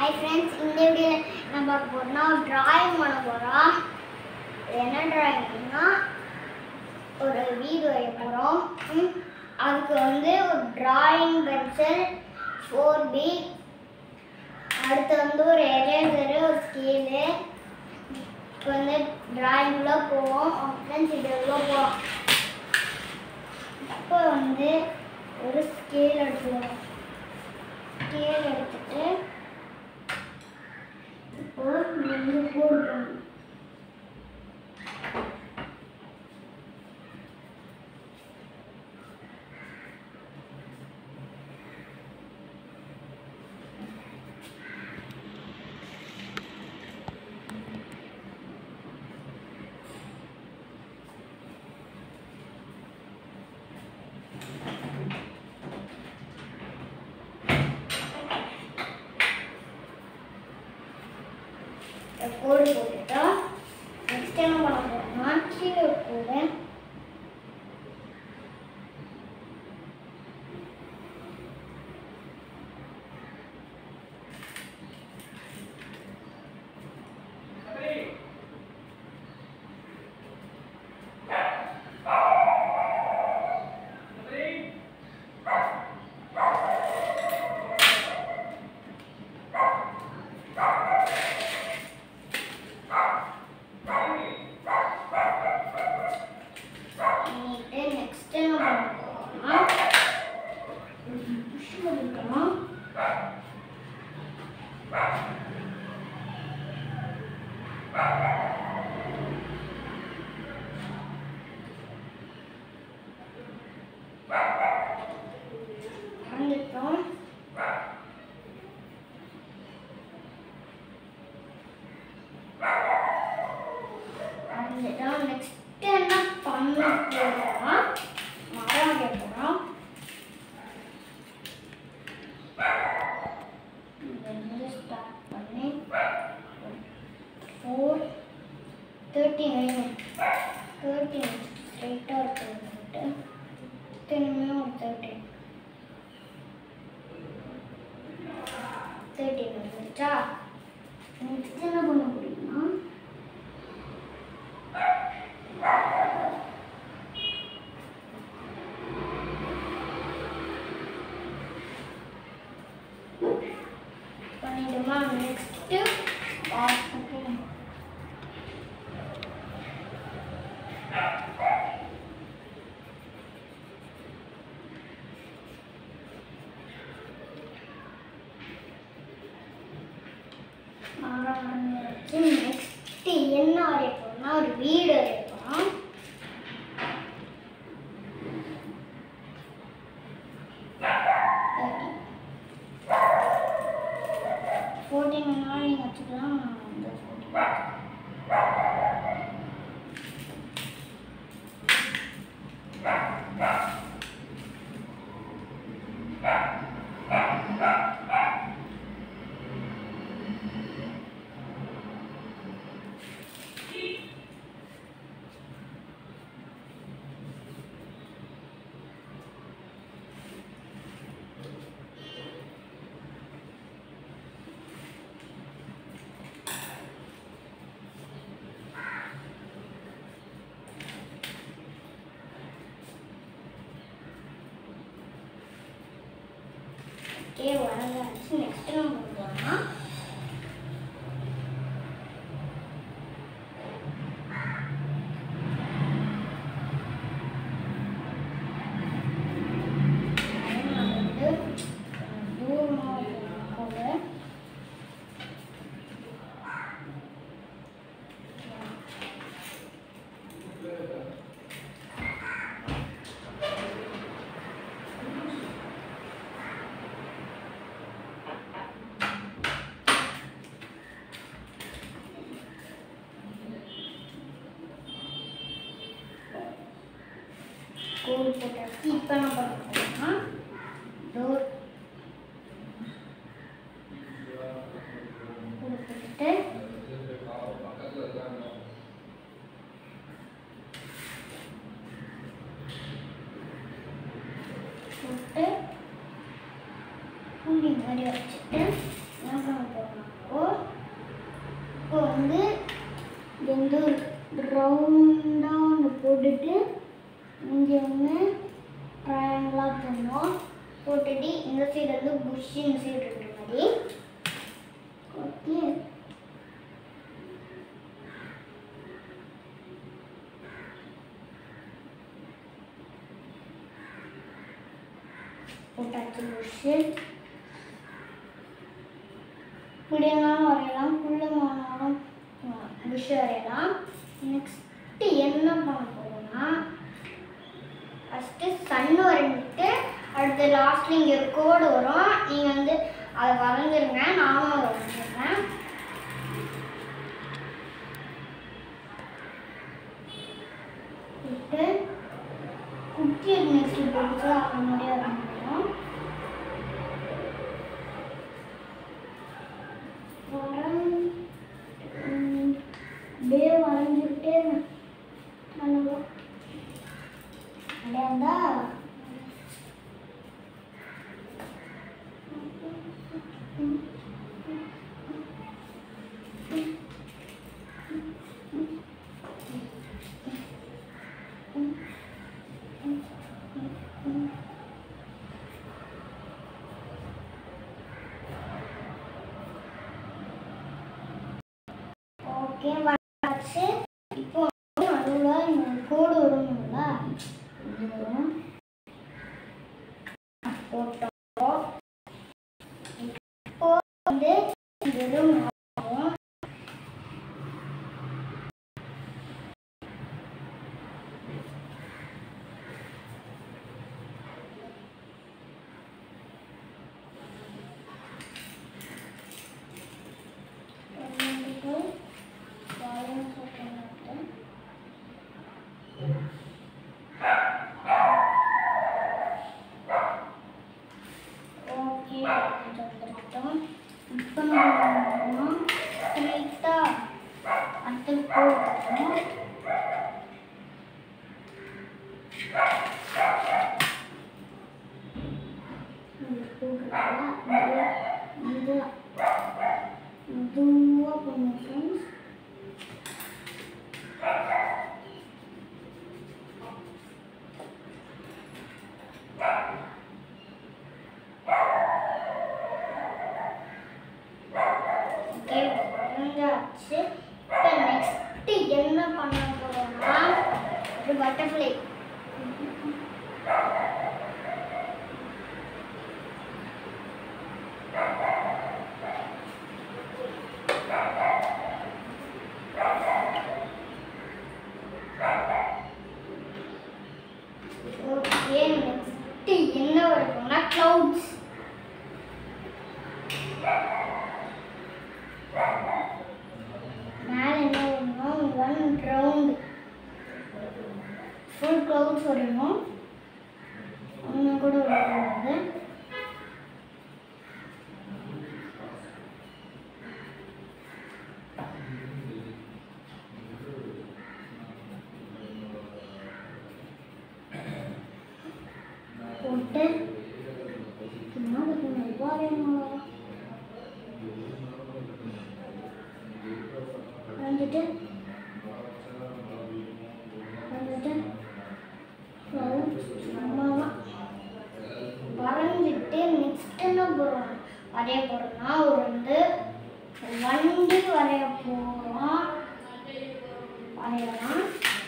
hi friends இந்த வீடியோவில் நம்ம பார்க்க போகிறோம்னா ட்ராயிங் பண்ண போகிறோம் என்ன ட்ராயிங்னா ஒரு வீடு வரைய போகிறோம் அதுக்கு வந்து ஒரு ட்ராயிங் பென்சில் ஃபோர் பி அடுத்து வந்து ஒரு எரேசரு ஒரு ஸ்கேலு இப்போ வந்து ட்ராயிங்குள்ளே போவோம் ஃப்ரெண்ட்ஸ் இது உள்ள போவோம் இப்போ வந்து ஒரு ஸ்கேல் எடுத்துக்கலாம் ஸ்கேல் எடுத்துட்டு இப்போ வந்து போடணும் கோடு போட்டுட்டா நெக்ஸ்ட் என்ன பண்ண போறோம்னா கீழே ஒரு கோடு பண்ணிட்டு நெக்ஸ்ட் என்ன பண்ண போறோம்னா புஷ் பண்ணிக்கலாம் வந்துட்டோம் வந்துட்டோம் நெக்ஸ்ட் என்ன பண்ண போறோம்னா மரம் வைக்க போறோம் இங்கிருந்து ஸ்டார்ட் பண்ணி ஃபோர் தேர்ட்டி நைன் தேர்ட்டி ஸ்ட்ரைட்டாக இருக்கிறது திரும்பியும் ஒரு தேர்ட்டி தேர்ட்டின் வந்துச்சா நெக்ஸ்ட் என்ன பண்ண முடியும்னா பண்ணிடுமா நெக்ஸ்ட்டு மரம் வச்சு நெக்ஸ்ட்டு என்ன வரைய போறோம்னா ஒரு வீடு வரைய போகிறோம் ஃபோர்டீன் வேணாலும் நீங்கள் வச்சுக்கலாம் நான் வந்து ஃபோர்டீன் ஓகே வரைஞ்சாச்சு நெக்ஸ்ட் நம்ம பண்ணுறோம்னா கோடு போட்டாச்சு இப்போ என்ன பண்ண போறோம்னா டோர் கோடு போட்டுட்டு போட்டு புள்ளி மாதிரி வச்சுட்டு என்ன பண்ண போறோம்னா கொஷின் சீட் இருக்கிற மாதிரி ஓகே போட்டாச்சு கொஷின் இப்படியெல்லாம் வரையலாம் புள்ளமானாலும் புஷ் வரையலாம் நெக்ஸ்ட்டு என்ன பண்ண போகிறோம்னா ஃபஸ்ட்டு சன் வரைஞ்சிட்டு அடுத்து லாஸ்ட்ல இங்கே ஒரு கோடு வரும் நீங்கள் வந்து அதை வரைஞ்சிருங்க நானும் அதை வரைஞ்சிருக்கேன் விட்டு குட்டி நெக்ஸ்ட் போட்டு அந்த மாதிரி வரைஞ்சிடும் வரம் ம், அப்படியே வரைஞ்சிக்கிட்டே பண்ணுவோம் அப்படியே வந்தா ஓகே வந்தாச்சு இப்போ நடுவில் இந்த கோடு வரும்ல இது வரும் போட்டோம் இப்போ வந்து வெறும் ஆகும் ஓகே வந்துட்டோம் இப்போ நம்ம ஸ்ட்ரெயிட்டாக அடுத்து போட்டோம் இது மெதுவாக பண்ணும் ஃப்ரெண்ட்ஸ் ஓகே வரைஞ்சாச்சு இப்போ நெக்ஸ்ட்டு என்ன பண்ண போகிறோம்னா ஒரு பட்டர்ஃப்ளை ஓகே நெக்ஸ்ட்டு என்ன வரைக்கும்னா க்ளவுட்ஸ் மேலே என்ன வரணும் ஒன் ரவுண்ட் ஃபுல் க்ளவுட்ஸ் வரணும் ஒன்று கூட வரக்கூடாது போட்டு சும்மா வரையணும் வந்துட்டு வந்துட்டு அம்மாதான் வரைஞ்சிட்டு நெக்ஸ்ட் என்ன போகிறோம் வரைய போகிறோம்னா ஒரு வந்து வண்டி வரைய போகிறோம் வரையலாம்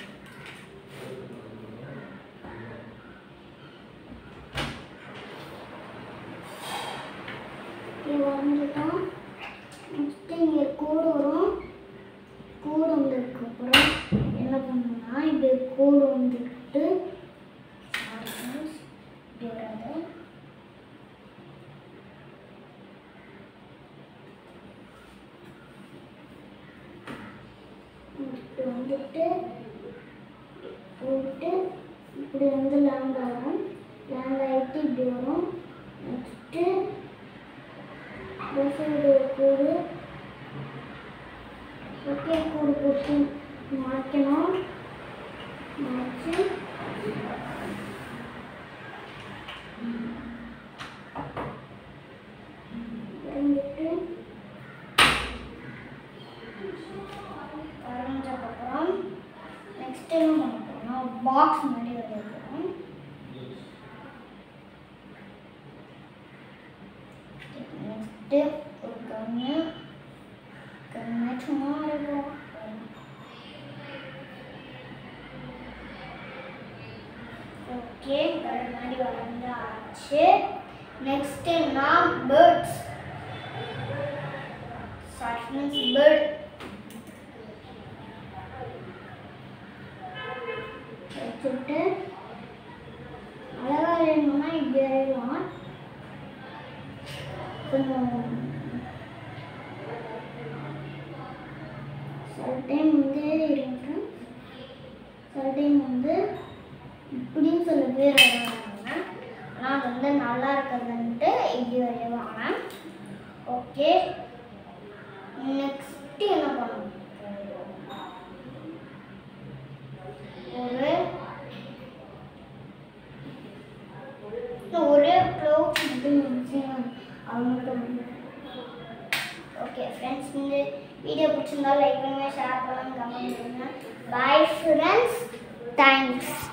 இது வரைஞ்சிட்டோம் நெக்ஸ்ட்டு இங்கே கோடு வரும் கோடு வந்ததுக்கப்புறம் என்ன பண்ணணும்னா இப்படி கோடு வந்துட்டு sorry friends, இப்படி வராது இப்படி வந்துட்டு போட்டு இப்படி வந்து லேண்ட் ஆகும் லேண்ட் ஆகிட்டு இப்படி வரும் நெக்ஸ்ட்டு பஸ்ஸோட கூடு ஓகே கூடு போட்டு மாற்றணும் மாற்றி வந்துட்டு வரைஞ்சதுக்கப்புறம் நெக்ஸ்ட் என்ன பண்ண போகிறோம்னா பாக்ஸ் மாதிரி வரைய போகிறோம் ஃபஸ்ட்டு ஒரு கண்ணு கண்ணு சும்மா இருக்கும் ஓகே அது மாதிரி வளர்ந்து ஆச்சு நெக்ஸ்ட் என்ன பேர்ட்ஸ் சாரி மீன்ஸ் பேர்ட் வச்சுட்டு அழகா வேணும்னா இப்படி வரையலாம் கொஞ்சம் சில டைம் வந்து இருக்கு சில டைம் வந்து இப்படின்னு சில பேர் வரைவாங்க ஆனால் அது வந்து நல்லா இருக்கிறதுன்ட்டு இப்படி வரைவாங்க ஓகே நெக்ஸ்ட் என்ன பண்ணணும் ஒரு ஒரே ப்ளோ அவங்க ஓகே ஃப்ரெண்ட்ஸ் இந்த வீடியோ பிடிச்சிருந்தா லைக் பண்ணுங்க ஷேர் பண்ணுங்க கமெண்ட் பண்ணுங்க பாய் ஃப்ரெண்ட்ஸ் தேங்க்ஸ்